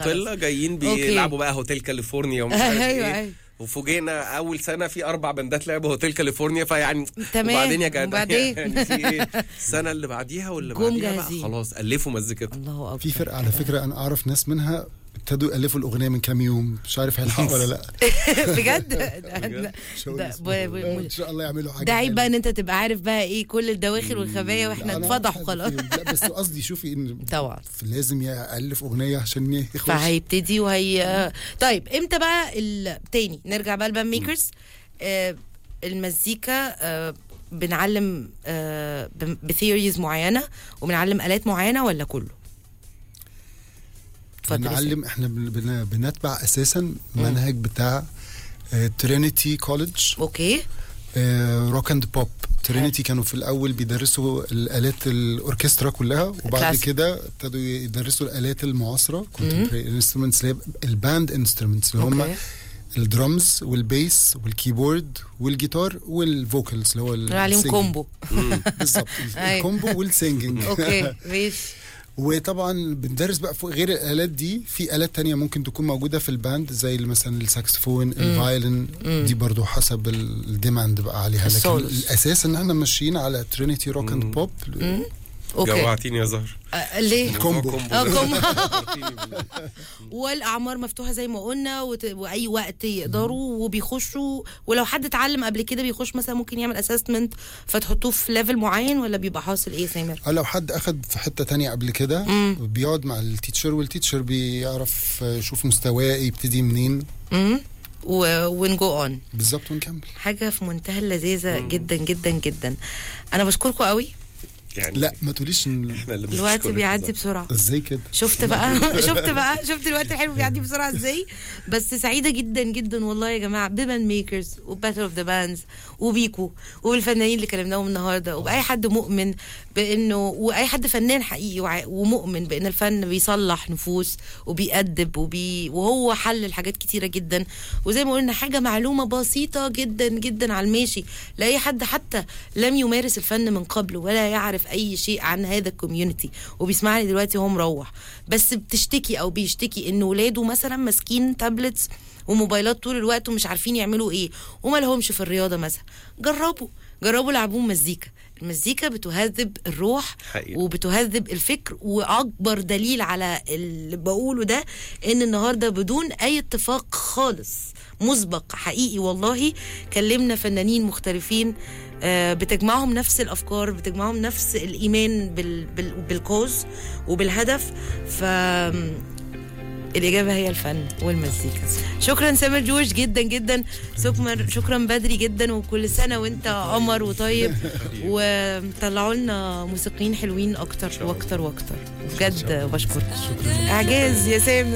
طلة جايين أوكي. بيلعبوا بقى هوتيل كاليفورنيا ومش عارف ايوه ايه ايوه وفوجئنا اول سنه في اربع بندات لعبوا هوتيل كاليفورنيا فيعني تمام. وبعدين يا جدع وبعدين؟ يعني في ايه السنه اللي بعديها واللي جم بعديها بقى جاهزين. خلاص الفوا مزيكتهم الله اكبر في فرقه على فكره انا اعرف ناس منها ابتدوا يالفوا الاغنيه من كام يوم مش عارف هيلحقوا ولا لا بجد بجد؟ مش هقول ده- اسمه. ب- ب- ان شاء الله يعملوا حاجه ده عيب بقى حلوة. ان انت تبقى عارف بقى ايه كل الدواخل والخبايا واحنا لا، أنا اتفضح عارف وخلاص فيهم. لا بس قصدي شوفي ان طبعا لازم يالف اغنيه عشان يخش فهيبتدي وهي طيب امتى بقى التاني نرجع بقى البان ميكرز آه المزيكا آه بنعلم آه بثيوريز معينه وبنعلم الات معينه ولا كله؟ اتفضل يا سيدي. بنعلم احنا بن- بن- بنتبع اساسا منهج بتاع ترينيتي كولج اوكي روك اند بوب ترينيتي كانوا في الاول بيدرسوا الالات الاوركسترا كلها وبعد كلاسيك. كده ابتدوا يدرسوا الالات المعاصره انسترومنتس اللي هي الباند انسترومنتس اللي هم اوكي الدرمز والبيس والكيبورد والجيتار والفوكالز اللي هو نقول عليهم السينجينج. كومبو بالظبط أيوة. الكومبو والسينجينج اوكي ماشي وطبعا بندرس بقى فوق غير الالات دي في الات تانية ممكن تكون موجوده في الباند زي مثلا الساكسفون الفايلن دي برضو حسب ال- الديماند بقى عليها لكن السولوز. الاساس ان احنا ماشيين على ترينيتي روك اند بوب اوكي جوعتيني يا زهر آه ليه؟ كومبو. اه كومبو فكرتيني بال- والاعمار مفتوحه زي ما قلنا وت... واي وقت يقدروا وبيخشوا ولو حد اتعلم قبل كده بيخش مثلا ممكن يعمل اسسمنت فتحطوه في ليفل معين ولا بيبقى حاصل ايه يا سامر؟ لو حد اخد في حته تانية قبل كده بيقعد مع التيتشر والتيتشر بيعرف يشوف مستواه يبتدي منين امم و... ونجو اون بالظبط ونكمل حاجه في منتهى اللذاذه جدا جدا جدا انا بشكركم قوي يعني لا ما تقوليش ان احنا اللي الوقت بنشكرك بيعدي يا زهر. بسرعه ازاي كده شفت بقى شفت بقى شفت الوقت الحلو بيعدي بسرعه ازاي بس سعيده جدا جدا والله يا جماعه ببان ميكرز وباتل اوف ذا باندز وبيكو وبالفنانين اللي كلمناهم النهارده وباي حد مؤمن بانه واي حد فنان حقيقي وع- ومؤمن بان الفن بيصلح نفوس وبيأدب وبي وهو حل لحاجات كتيره جدا وزي ما قلنا حاجه معلومه بسيطه جدا جدا على الماشي لاي حد حتى لم يمارس الفن من قبل ولا يعرف اي شيء عن هذا الكوميونتي وبيسمعني دلوقتي وهو مروح بس بتشتكي او بيشتكي ان ولاده مثلا ماسكين تابلتس وموبايلات طول الوقت ومش عارفين يعملوا ايه وما لهمش في الرياضه مثلا جربوا جربوا لعبوهم مزيكا المزيكا بتهذب الروح حقيقي. وبتهذب الفكر واكبر دليل على اللي بقوله ده ان النهارده بدون اي اتفاق خالص مسبق حقيقي والله كلمنا فنانين مختلفين آه، بتجمعهم نفس الافكار بتجمعهم نفس الايمان بال بال بالكوز وبالهدف ف الإجابة هي الفن والمزيكا شكرا سامر جورج جدا جدا شكرا شكرا بدري جدا وكل سنة وانت قمر وطيب وطلعوا لنا موسيقيين حلوين أكتر وأكتر وأكتر بجد بشكرك إعجاز يا سامر